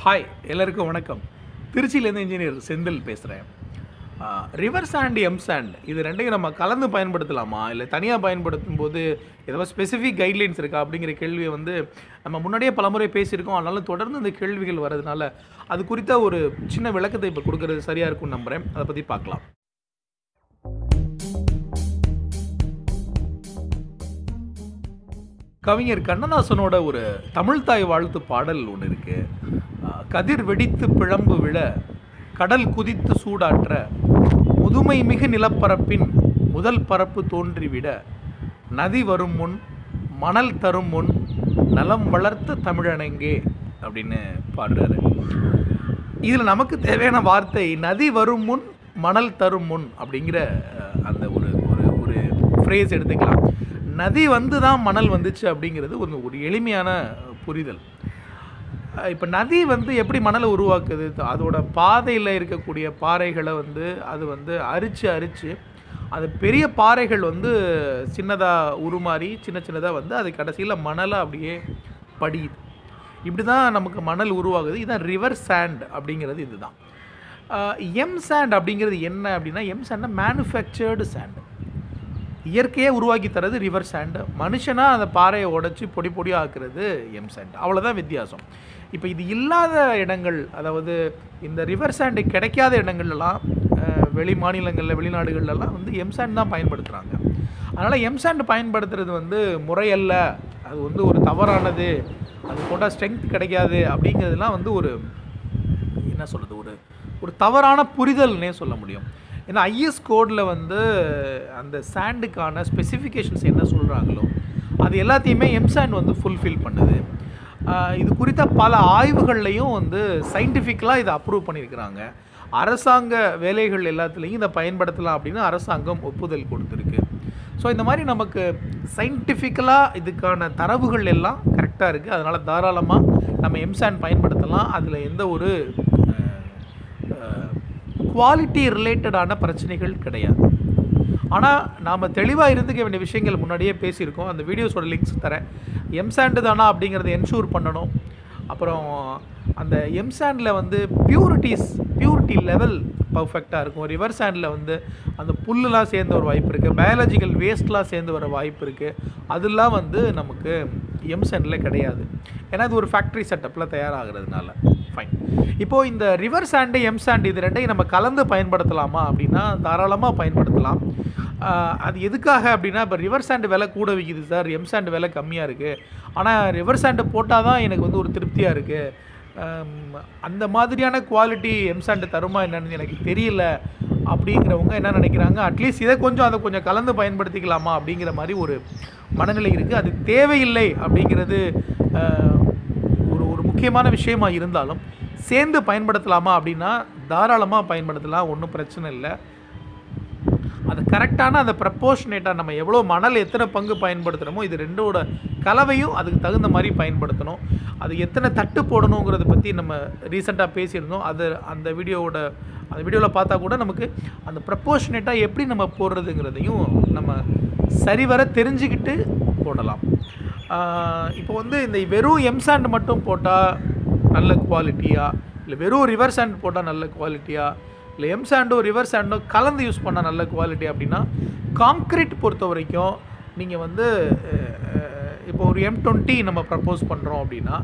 hi எல்லாருக்கும் வணக்கம் திருச்சியிலேருந்து இன்ஜினியர் செந்தில் பேசுகிறேன் ரிவர் சாண்ட் எம் சாண்ட் இது ரெண்டையும் நம்ம கலந்து பயன்படுத்தலாமா இல்லை தனியாக பயன்படுத்தும் போது ஏதாவது ஸ்பெசிஃபிக் கைட்லைன்ஸ் இருக்கா அப்படிங்கிற கேள்வியை வந்து நம்ம முன்னாடியே பலமுறை பேசியிருக்கோம் அதனால தொடர்ந்து இந்த கேள்விகள் வரதுனால அது குறித்த ஒரு சின்ன விளக்கத்தை இப்போ கொடுக்கறது சரியாக இருக்கும்னு நம்புகிறேன் அதை பற்றி பார்க்கலாம் கவிஞர் கண்ணதாசனோட ஒரு தமிழ்தாய் வாழ்த்து பாடல் ஒன்று இருக்கு அஹ் கதிர் வெடித்து பிழம்பு விழ கடல் குதித்து சூடாற்ற முதுமை மிகு நிலப்பரப்பின் முதல் பரப்பு தோன்றிவிட நதி வரும் முன் மணல் தரும் முன் நலம் வளர்த்த தமிழனெங்கே அப்படின்னு பாடுறாரு இதில் நமக்கு தேவையான வார்த்தை நதி வரும் முன் மணல் தரும் முன் அப்படிங்கிற அஹ், அந்த ஒரு ஒரு ஒரு ஃப்ரேஸ் எடுத்துக்கலாம் நதி வந்து தான் மணல் வந்துச்சு அப்படிங்கிறது ஒரு ஒரு எளிமையான புரிதல் இப்போ நதி வந்து எப்படி மணலை உருவாக்குது அதோட பாதையில் இருக்கக்கூடிய பாறைகளை வந்து அது வந்து அரிச்சு அரிச்சு அது பெரிய பாறைகள் வந்து சின்னதாக உருமாறி சின்ன சின்னதாக வந்து அது கடைசியில் மணலை அப்படியே படியுது இப்படி தான் நமக்கு மணல் உருவாகுது இதுதான் ரிவர் சாண்ட் அப்படிங்கிறது இதுதான் எம் சாண்ட் அப்படிங்கிறது என்ன அப்படின்னா எம் சாண்ட்னா மேனுஃபேக்சர்டு சாண்ட் இயற்கையே உருவாக்கி தரது ரிவர் சாண்டு மனுஷனாக அந்த பாறையை உடைச்சி பொடி பொடியாக ஆக்குறது எம் சாண்ட் அவ்வளோதான் வித்தியாசம் இப்போ இது இல்லாத இடங்கள் அதாவது இந்த ரிவர் சாண்டு கிடைக்காத இடங்கள்லாம் அஹ், வெளி மாநிலங்களில் வெளிநாடுகள்லாம் வந்து எம் சாண்ட் தான் பயன்படுத்துகிறாங்க அதனால் எம் சாண்ட் பயன்படுத்துறது வந்து முறையல்ல அது வந்து ஒரு தவறானது அது போட்டால் ஸ்ட்ரென்த் கிடைக்காது அப்படிங்கிறதுலாம் வந்து ஒரு என்ன சொல்கிறது ஒரு ஒரு தவறான புரிதல்னே சொல்ல முடியும் ஏன்னா ஐஎஸ் கோடில் வந்து அந்த சாண்டுக்கான ஸ்பெசிஃபிகேஷன்ஸ் என்ன சொல்கிறாங்களோ அது எல்லாத்தையுமே எம்சாண்ட் வந்து ஃபுல்ஃபில் பண்ணுது ஆஹ் இது குறித்த பல ஆய்வுகள்லையும் வந்து சயின்டிஃபிக்கலாக இதை அப்ரூவ் பண்ணியிருக்கிறாங்க அரசாங்க வேலைகள் எல்லாத்துலேயும் இதை பயன்படுத்தலாம் அப்படின்னு அரசாங்கம் ஒப்புதல் கொடுத்துருக்கு ஸோ இந்த மாதிரி நமக்கு சயின்டிஃபிக்கலாக இதுக்கான தரவுகள் எல்லாம் கரெக்டாக இருக்குது அதனால் தாராளமாக நம்ம எம்சாண்ட் பயன்படுத்தலாம் அதில் எந்த ஒரு குவாலிட்டி ரிலேட்டடான பிரச்சனைகள் கிடையாது ஆனால் நாம் தெளிவாக இருந்துக்க வேண்டிய விஷயங்கள் முன்னாடியே பேசியிருக்கோம் அந்த வீடியோஸோட லிங்க்ஸ் தரேன் எம்சாண்டு தானா அப்படிங்கிறத என்ஷூர் பண்ணணும் அப்புறம் அந்த எம்சாண்டில் வந்து பியூரிட்டிஸ் பியூரிட்டி லெவல் பர்ஃபெக்டாக இருக்கும் ரிவர் சாண்டில் வந்து அந்த புல்லுலாம் சேர்ந்து வர வாய்ப்பு இருக்குது பயாலஜிக்கல் வேஸ்ட்லாம் சேர்ந்து வர வாய்ப்பு இருக்குது அதெல்லாம் வந்து நமக்கு எம்சாண்டில் கிடையாது ஏன்னா இது ஒரு ஃபேக்ட்ரி செட்டப்பில் தயாராகிறதுனால ஃபைன் இப்போது இந்த ரிவர் சாண்டு எம் சாண்ட் இது ரெண்டையும் நம்ம கலந்து பயன்படுத்தலாமா அப்படின்னா தாராளமாக பயன்படுத்தலாம் ஆஹ் அது எதுக்காக அப்படின்னா இப்போ ரிவர் சாண்டு விலை கூட விற்கிது சார் எம் சாண்டு விலை கம்மியாக இருக்குது ஆனால் ரிவர் சாண்டு போட்டால் தான் எனக்கு வந்து ஒரு திருப்தியாக இருக்குது அந்த மாதிரியான குவாலிட்டி எம் சாண்டு தருமா என்னன்னு எனக்கு தெரியல அப்படிங்கிறவங்க என்ன நினைக்கிறாங்க அட்லீஸ்ட் இதை கொஞ்சம் அதை கொஞ்சம் கலந்து பயன்படுத்திக்கலாமா அப்படிங்கிற மாதிரி ஒரு மனநிலை இருக்குது அது தேவையில்லை அப்படிங்கிறது ஆஹ், ஒரு ஒரு முக்கியமான விஷயமா இருந்தாலும் சேர்ந்து பயன்படுத்தலாமா அப்படின்னா தாராளமாக பயன்படுத்தலாம் ஒன்றும் பிரச்சனை இல்லை அது கரெக்டான அந்த ப்ரப்போர்ஷனேட்டாக நம்ம எவ்வளோ மணல் எத்தனை பங்கு பயன்படுத்துகிறோமோ இது ரெண்டோட கலவையும் அதுக்கு தகுந்த மாதிரி பயன்படுத்தணும் அது எத்தனை தட்டு போடணுங்கிறத பற்றி நம்ம ரீசெண்டாக பேசியிருந்தோம் அது அந்த வீடியோவோட அந்த வீடியோவில் பார்த்தா கூட நமக்கு அந்த ப்ரப்போர்ஷனேட்டாக எப்படி நம்ம போடுறதுங்கிறதையும் நம்ம சரிவர தெரிஞ்சுக்கிட்டு போடலாம் ஆஹ் இப்போ வந்து இந்த வெறும் எம் சாண்ட் மட்டும் போட்டால் நல்ல குவாலிட்டியாக இல்லை வெறும் ரிவர் சாண்ட் போட்டால் நல்ல குவாலிட்டியாக இல்லை எம் சாண்டோ ரிவர் சாண்டோ கலந்து யூஸ் பண்ணால் நல்ல குவாலிட்டி அப்படின்னா காங்க்ரீட் பொறுத்த வரைக்கும் நீங்கள் வந்து அஹ், அஹ், இப்போ ஒரு எம் டுவெண்ட்டி நம்ம ப்ரப்போஸ் பண்ணுறோம் அப்படின்னா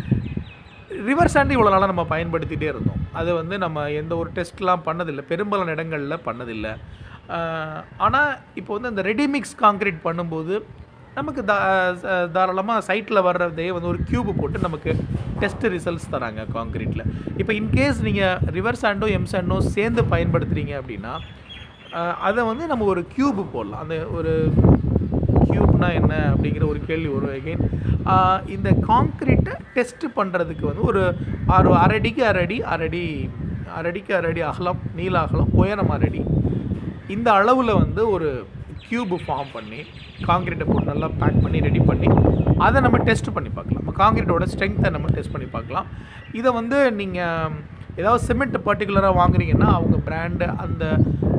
ரிவர் சாண்ட் இவ்வளோ நாளாக நம்ம பயன்படுத்திகிட்டே இருந்தோம் அது வந்து நம்ம எந்த ஒரு டெஸ்ட்லாம் பண்ணதில்லை பெரும்பாலான இடங்களில் பண்ணதில்லை ஆனால் இப்போ வந்து இந்த ரெடிமிக்ஸ் காங்க்ரீட் பண்ணும்போது நமக்கு தா தாராளமாக சைட்டில் வர்றதே வந்து ஒரு கியூப் போட்டு நமக்கு டெஸ்ட் ரிசல்ட்ஸ் தராங்க காங்க்ரீட்டில் இப்போ இன்கேஸ் நீங்கள் ரிவர் சாண்டோ எம் சாண்டோ சேர்ந்து பயன்படுத்துகிறீங்க அப்படின்னா அஹ், அதை வந்து நம்ம ஒரு கியூப் போடலாம் அந்த ஒரு கியூப்னா என்ன அப்படிங்கிற ஒரு கேள்வி வரும் அகெயின் இந்த காங்க்ரீட்டை டெஸ்ட் பண்ணுறதுக்கு வந்து ஒரு ஆறு அரடிக்கு அரடி அரடி அரடிக்கு அரடி அகலம் நீள அகலம் உயரம் அரடி இந்த அளவில் வந்து ஒரு கியூப் ஃபார்ம் பண்ணி காங்கிரீட்டை போட்டு நல்லா பேக் பண்ணி ரெடி பண்ணி அதை நம்ம டெஸ்ட் பண்ணி பார்க்கலாம் நம்ம காங்கிரீட்டோட ஸ்ட்ரென்த்தை நம்ம டெஸ்ட் பண்ணி பார்க்கலாம் இதை வந்து நீங்கள் ஏதாவது சிமெண்ட் பர்டிகுலராக வாங்குறீங்கன்னா அவங்க பிராண்டு அந்த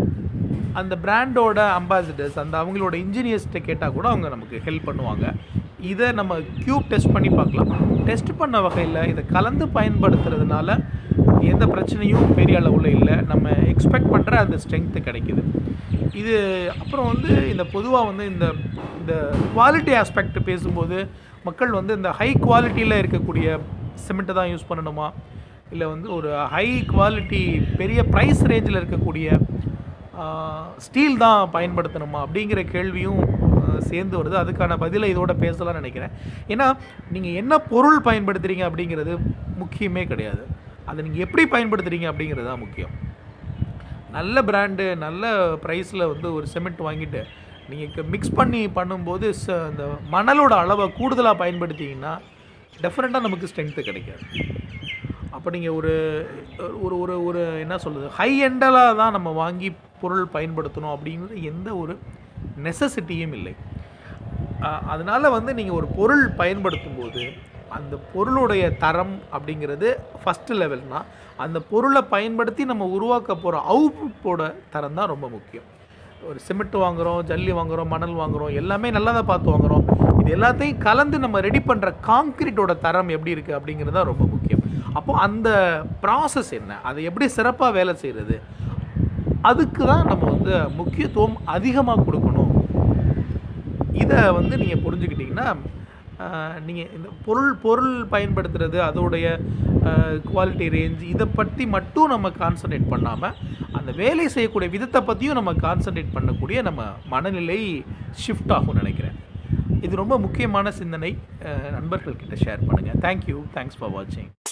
அந்த பிராண்டோட அம்பாசிடர்ஸ் அந்த அவங்களோட இன்ஜினியர்ஸ்கிட்ட கேட்டால் கூட அவங்க நமக்கு ஹெல்ப் பண்ணுவாங்க இதை நம்ம கியூப் டெஸ்ட் பண்ணி பார்க்கலாம் டெஸ்ட் பண்ண வகையில் இதை கலந்து பயன்படுத்துறதுனால எந்த பிரச்சனையும் பெரிய அளவில் இல்லை நம்ம எக்ஸ்பெக்ட் பண்ணுற அந்த ஸ்ட்ரென்த்து கிடைக்குது இது அப்புறம் வந்து இந்த பொதுவாக வந்து இந்த இந்த குவாலிட்டி ஆஸ்பெக்ட் பேசும்போது மக்கள் வந்து இந்த ஹை குவாலிட்டியில் இருக்கக்கூடிய சிமெண்ட்டை தான் யூஸ் பண்ணணுமா இல்லை வந்து ஒரு ஹை குவாலிட்டி பெரிய ப்ரைஸ் ரேஞ்சில் இருக்கக்கூடிய ஸ்டீல் தான் பயன்படுத்தணுமா அப்படிங்கிற கேள்வியும் ஆஹ், சேர்ந்து வருது அதுக்கான பதிலை இதோட பேசலாம்னு நினைக்கிறேன் ஏன்னா நீங்கள் என்ன பொருள் பயன்படுத்துகிறீங்க அப்படிங்கிறது முக்கியமே கிடையாது அதை நீங்கள் எப்படி பயன்படுத்துகிறீங்க அப்படிங்கிறது தான் முக்கியம் நல்ல பிராண்டு நல்ல ப்ரைஸில் வந்து ஒரு சிமெண்ட் வாங்கிட்டு நீங்கள் மிக்ஸ் பண்ணி பண்ணும்போது ச அந்த மணலோட அளவை கூடுதலாக பயன்படுத்திங்கன்னா டெஃபினட்டாக நமக்கு ஸ்ட்ரென்த்து கிடைக்காது அப்போ நீங்கள் ஒரு ஒரு ஒரு ஒரு என்ன சொல்கிறது ஹை எண்டலாக தான் நம்ம வாங்கி பொருள் பயன்படுத்தணும் அப்படிங்கிறது எந்த ஒரு நெசசிட்டியும் இல்லை அதனால் வந்து நீங்கள் ஒரு பொருள் பயன்படுத்தும் போது அந்த பொருளுடைய தரம் அப்படிங்கிறது ஃபஸ்ட்டு லெவல்னா அந்த பொருளை பயன்படுத்தி நம்ம உருவாக்க போகிற அவுட்புட்டோட தரம் தான் ரொம்ப முக்கியம் ஒரு சிமெண்ட் வாங்குகிறோம் ஜல்லி வாங்குகிறோம் மணல் வாங்குகிறோம் எல்லாமே நல்லா தான் பார்த்து வாங்குகிறோம் இது எல்லாத்தையும் கலந்து நம்ம ரெடி பண்ணுற காங்க்ரீட்டோட தரம் எப்படி இருக்குது அப்படிங்கிறது தான் ரொம்ப முக்கியம் அப்போது அந்த ப்ராசஸ் என்ன அதை எப்படி சிறப்பாக வேலை செய்கிறது அதுக்கு தான் நம்ம வந்து முக்கியத்துவம் அதிகமாக கொடுக்கணும் இதை வந்து நீங்கள் புரிஞ்சுக்கிட்டிங்கன்னா நீங்கள் இந்த பொருள் பொருள் பயன்படுத்துறது அதோடைய குவாலிட்டி ரேஞ்ச் இதை பற்றி மட்டும் நம்ம கான்சன்ட்ரேட் பண்ணாமல் அந்த வேலை செய்யக்கூடிய விதத்தை பற்றியும் நம்ம கான்சன்ட்ரேட் பண்ணக்கூடிய நம்ம மனநிலை ஷிஃப்ட் ஆகும்னு நினைக்கிறேன் இது ரொம்ப முக்கியமான சிந்தனை அஹ், நண்பர்கள்கிட்ட ஷேர் பண்ணுங்கள் தேங்க்யூ தேங்க்ஸ் ஃபார் வாட்சிங்